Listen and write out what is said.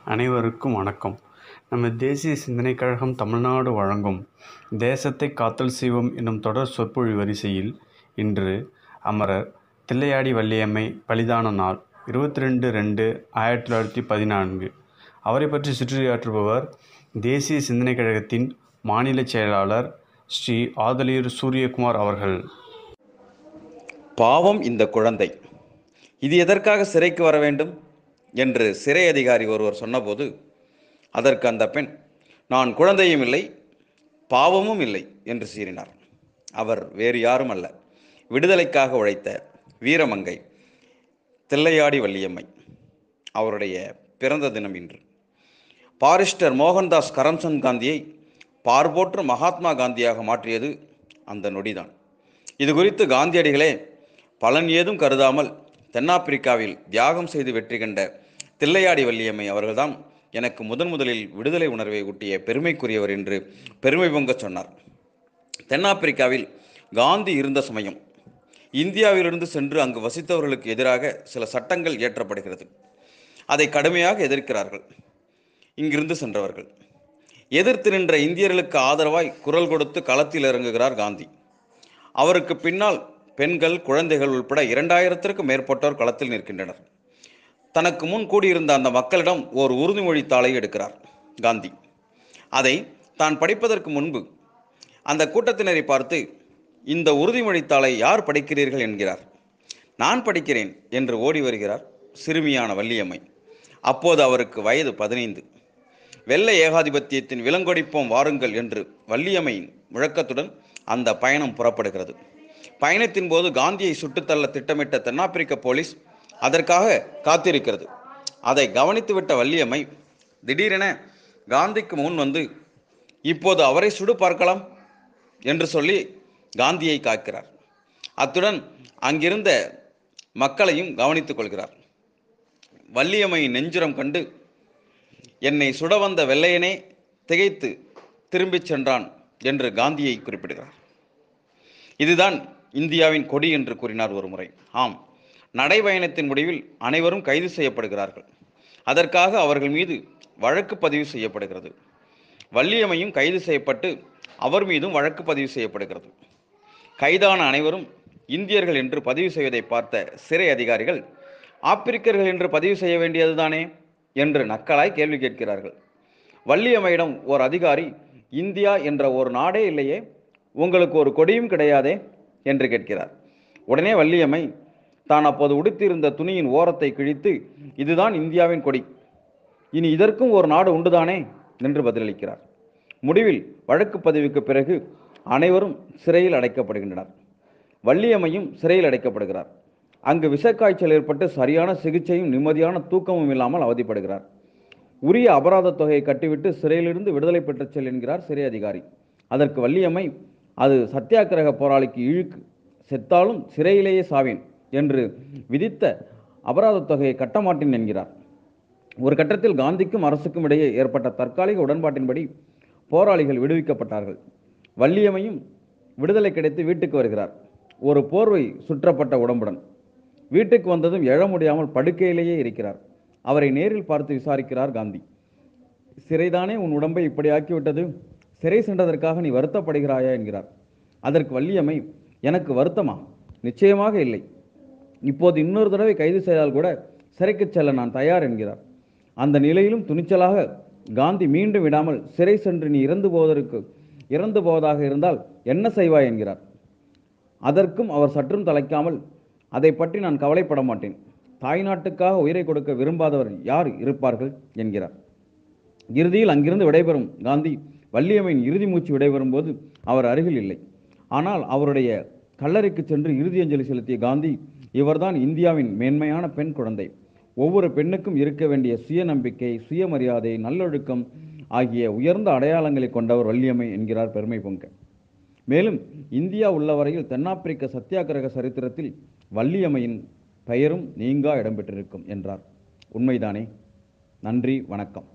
அனைவருக்கும் வணக்கம் நம்ம தேசிய சிந்தனைக் கழகம் தமிழ்நாடு வழங்கும் தேசத்தை காத்தல் செய்வோம் என்னும் தொடர் சொற்பொழி வரிசையில் இன்று அமரர் தில்லையாடி வள்ளியம்மை பலிதான நாள் இருபத்தி ரெண்டு ரெண்டு ஆயிரத்தி தொள்ளாயிரத்தி பதினான்கு அவரை பற்றி சுற்றியாற்றுபவர் தேசிய சிந்தனைக் கழகத்தின் மாநில செயலாளர் ஸ்ரீ ஆதலியூர் சூரியகுமார் அவர்கள் பாவம் இந்த குழந்தை இது எதற்காக சிறைக்கு வர வேண்டும் என்று சிறை அதிகாரி ஒருவர் சொன்னபோது அதற்கு அந்த பெண் நான் குழந்தையும் இல்லை பாவமும் இல்லை என்று சீறினார் அவர் வேறு யாரும் அல்ல விடுதலைக்காக உழைத்த வீரமங்கை தில்லையாடி வள்ளியம்மை அவருடைய பிறந்த தினம் இன்று பாரிஸ்டர் மோகன்தாஸ் கரம்சந்த் காந்தியை பார்போற்று மகாத்மா காந்தியாக மாற்றியது அந்த நொடிதான் இது குறித்து காந்தியடிகளே பலன் ஏதும் கருதாமல் தென்னாப்பிரிக்காவில் தியாகம் செய்து வெற்றி கண்ட தில்லையாடி வள்ளியம்மை அவர்கள்தான் எனக்கு முதன் முதலில் விடுதலை உணர்வை ஊட்டிய பெருமைக்குரியவர் என்று பெருமை பொங்கச் சொன்னார் தென்னாப்பிரிக்காவில் காந்தி இருந்த சமயம் இந்தியாவிலிருந்து சென்று அங்கு வசித்தவர்களுக்கு எதிராக சில சட்டங்கள் இயற்றப்படுகிறது அதை கடுமையாக எதிர்க்கிறார்கள் இங்கிருந்து சென்றவர்கள் எதிர்த்து நின்ற இந்தியர்களுக்கு ஆதரவாய் குரல் கொடுத்து களத்தில் இறங்குகிறார் காந்தி அவருக்கு பின்னால் பெண்கள் குழந்தைகள் உட்பட இரண்டாயிரத்திற்கும் மேற்பட்டோர் களத்தில் நிற்கின்றனர் தனக்கு முன் கூடியிருந்த அந்த மக்களிடம் ஓர் உறுதிமொழி தாளை எடுக்கிறார் காந்தி அதை தான் படிப்பதற்கு முன்பு அந்த கூட்டத்தினரை பார்த்து இந்த உறுதிமொழித்தாளை யார் படிக்கிறீர்கள் என்கிறார் நான் படிக்கிறேன் என்று ஓடி வருகிறார் சிறுமியான வள்ளியம்மை அப்போது அவருக்கு வயது பதினைந்து வெள்ளை ஏகாதிபத்தியத்தின் விலங்கொடிப்போம் வாருங்கள் என்று வள்ளியம்மையின் முழக்கத்துடன் அந்த பயணம் புறப்படுகிறது பயணத்தின் போது காந்தியை சுட்டுத்தள்ள திட்டமிட்ட தென்னாப்பிரிக்க போலீஸ் அதற்காக காத்திருக்கிறது அதை கவனித்துவிட்ட வள்ளியம்மை திடீரென காந்திக்கு முன் வந்து இப்போது அவரை சுடு பார்க்கலாம் என்று சொல்லி காந்தியை காக்கிறார் அத்துடன் அங்கிருந்த மக்களையும் கவனித்துக் கொள்கிறார் வள்ளியம்மையின் நெஞ்சுரம் கண்டு என்னை சுட வந்த வெள்ளையனே திகைத்து திரும்பிச் சென்றான் என்று காந்தியை குறிப்பிடுகிறார் இதுதான் இந்தியாவின் கொடி என்று கூறினார் ஒரு முறை ஆம் நடைபயணத்தின் முடிவில் அனைவரும் கைது செய்யப்படுகிறார்கள் அதற்காக அவர்கள் மீது வழக்கு பதிவு செய்யப்படுகிறது வள்ளியம்மையும் கைது செய்யப்பட்டு அவர் மீதும் வழக்கு பதிவு செய்யப்படுகிறது கைதான அனைவரும் இந்தியர்கள் என்று பதிவு செய்வதை பார்த்த சிறை அதிகாரிகள் ஆப்பிரிக்கர்கள் என்று பதிவு செய்ய வேண்டியதுதானே என்று நக்கலாய் கேள்வி கேட்கிறார்கள் வள்ளியம்மையிடம் ஓர் அதிகாரி இந்தியா என்ற ஒரு நாடே இல்லையே உங்களுக்கு ஒரு கொடியும் கிடையாதே என்று கேட்கிறார் உடனே வள்ளியம்மை தான் அப்போது உடுத்தியிருந்த துணியின் ஓரத்தை கிழித்து இதுதான் இந்தியாவின் கொடி இனி இதற்கும் ஒரு நாடு உண்டுதானே என்று பதிலளிக்கிறார் முடிவில் வழக்கு பதிவுக்கு பிறகு அனைவரும் சிறையில் அடைக்கப்படுகின்றனர் வள்ளியம்மையும் சிறையில் அடைக்கப்படுகிறார் அங்கு விஷக்காய்ச்சல் ஏற்பட்டு சரியான சிகிச்சையும் நிம்மதியான தூக்கமும் இல்லாமல் அவதிப்படுகிறார் உரிய அபராத தொகையை கட்டிவிட்டு சிறையிலிருந்து விடுதலை பெற்றுச் செல் என்கிறார் சிறை அதிகாரி அதற்கு வள்ளியம்மை அது சத்தியாகிரக போராளிக்கு இழுக்கு செத்தாலும் சிறையிலேயே சாவேன் என்று விதித்த அபராத தொகையை கட்ட மாட்டேன் என்கிறார் ஒரு கட்டத்தில் காந்திக்கும் அரசுக்கும் இடையே ஏற்பட்ட தற்காலிக உடன்பாட்டின்படி போராளிகள் விடுவிக்கப்பட்டார்கள் வள்ளியம்மையும் விடுதலை கிடைத்து வீட்டுக்கு வருகிறார் ஒரு போர்வை சுற்றப்பட்ட உடம்புடன் வீட்டுக்கு வந்ததும் எழ முடியாமல் படுக்கையிலேயே இருக்கிறார் அவரை நேரில் பார்த்து விசாரிக்கிறார் காந்தி சிறைதானே உன் உடம்பை இப்படி ஆக்கிவிட்டது சிறை சென்றதற்காக நீ வருத்தப்படுகிறாயா என்கிறார் அதற்கு வள்ளியம்மை எனக்கு வருத்தமா நிச்சயமாக இல்லை இப்போது இன்னொரு தடவை கைது செய்தால் கூட சிறைக்கு செல்ல நான் தயார் என்கிறார் அந்த நிலையிலும் துணிச்சலாக காந்தி மீண்டும் விடாமல் சிறை சென்று நீ இறந்து போவதற்கு இறந்து போவதாக இருந்தால் என்ன செய்வாய் என்கிறார் அதற்கும் அவர் சற்றும் தலைக்காமல் அதை பற்றி நான் கவலைப்பட மாட்டேன் தாய்நாட்டுக்காக உயிரை கொடுக்க விரும்பாதவர் யார் இருப்பார்கள் என்கிறார் இறுதியில் அங்கிருந்து விடைபெறும் காந்தி வள்ளியம்மையின் இறுதி மூச்சு விடைபெறும் போது அவர் அருகில் இல்லை ஆனால் அவருடைய கல்லறைக்கு சென்று இறுதி அஞ்சலி செலுத்திய காந்தி இவர்தான் இந்தியாவின் மேன்மையான பெண் குழந்தை ஒவ்வொரு பெண்ணுக்கும் இருக்க வேண்டிய சுயநம்பிக்கை சுயமரியாதை நல்லொழுக்கம் ஆகிய உயர்ந்த அடையாளங்களை கொண்டவர் வள்ளியம்மை என்கிறார் பெருமை பொங்க மேலும் இந்தியா உள்ளவரையில் தென்னாப்பிரிக்க சத்தியாகிரக சரித்திரத்தில் வள்ளியம்மையின் பெயரும் நீங்கா இடம்பெற்றிருக்கும் என்றார் உண்மைதானே நன்றி வணக்கம்